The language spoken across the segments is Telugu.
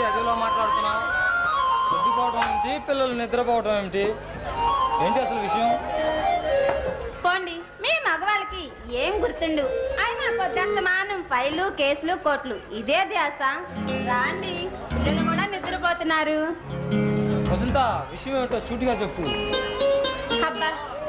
అదిలో మాట్లాడుతున్నావు పొద్దుకోవడం ఏమిటి పిల్లలు నిద్రపోవడం ఏమిటి ఏంటి అసలు విషయం పోండి మీ మగవాళ్ళకి ఏం గుర్తుండు అయినా పొద్దుస్తమానం ఫైలు కేసులు కోట్లు ఇదే ధ్యాస రాండి పిల్లలు కూడా నిద్రపోతున్నారు వసంత విషయం ఏమిటో చూటిగా చెప్పు అబ్బా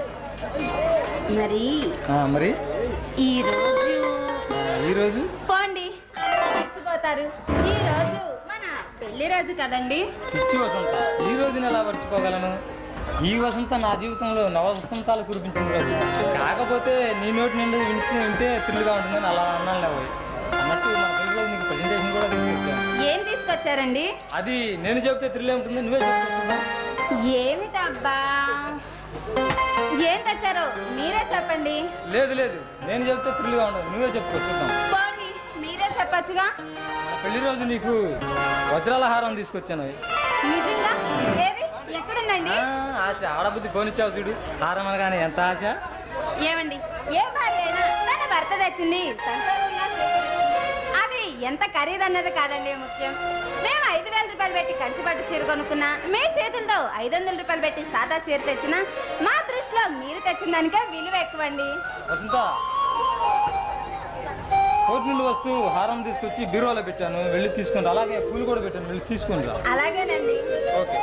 మరి ఆ, మరి ఈ రోజు ఆ, ఈరోజు పోండి మర్చిపోతారు ఈ రోజు మన పెళ్లి రోజు కదండి పిచ్చి వసంత ఈ రోజున ఎలా మర్చిపోగలను ఈ వసంత నా జీవితంలో నవ వసంతాలు కురిపించిన రోజు కాకపోతే నీ నోటి నుండి వింటూ వింటే థ్రిల్గా ఉంటుందని అలా అన్నాను లేవోయ్. అన్నట్టు మన పెళ్లి రోజు నీకు ప్రజెంటేషన్ కూడా తీసుకొచ్చాను ఏం తీసుకొచ్చారండి అది నేను చెబితే థ్రిల్ ఏముంటుంది నువ్వే చెప్తున్నా ఏమిటబ్బా ఏం తెచ్చారో మీరే చెప్పండి లేదు లేదు నేను చెబితే థ్రిల్గా ఉండదు నువ్వే చెప్పుకో చూద్దాం పోండి మీరే చెప్పచ్చుగా మన పెళ్లి రోజు నీకు వజ్రాల హారం తీసుకొచ్చాను నిజంగా ఏది ఎక్కడుందండి ఆ, ఆశ ఆడబుద్ధి పోనిచ్చావు చూడు హారం అనగానే ఎంత ఆశ ఏమండి ఏ భార్య అయినా తన భర్త తెచ్చింది సంతోషంగా స్వీకరిస్తుంది. అది ఎంత ఖరీదన్నది కాదండి ముఖ్యం మేము ఐదు వేల రూపాయలు పెట్టి కంచి పట్టు చీర కొనుక్కున్నా మీ చేతులతో ఐదు వందల రూపాయలు పెట్టి సాదా చీర తెచ్చినా మా దృష్టిలో మీరు తెచ్చిన దానికే విలువ ఎక్కువండి వసంత కోటి నుండి వస్తూ హారం తీసుకొచ్చి బీరువాలో పెట్టాను వెళ్ళి తీసుకుని రా. అలాగే పూలు కూడా పెట్టాను వెళ్ళి తీసుకుని రా అలాగేనండి ఓకే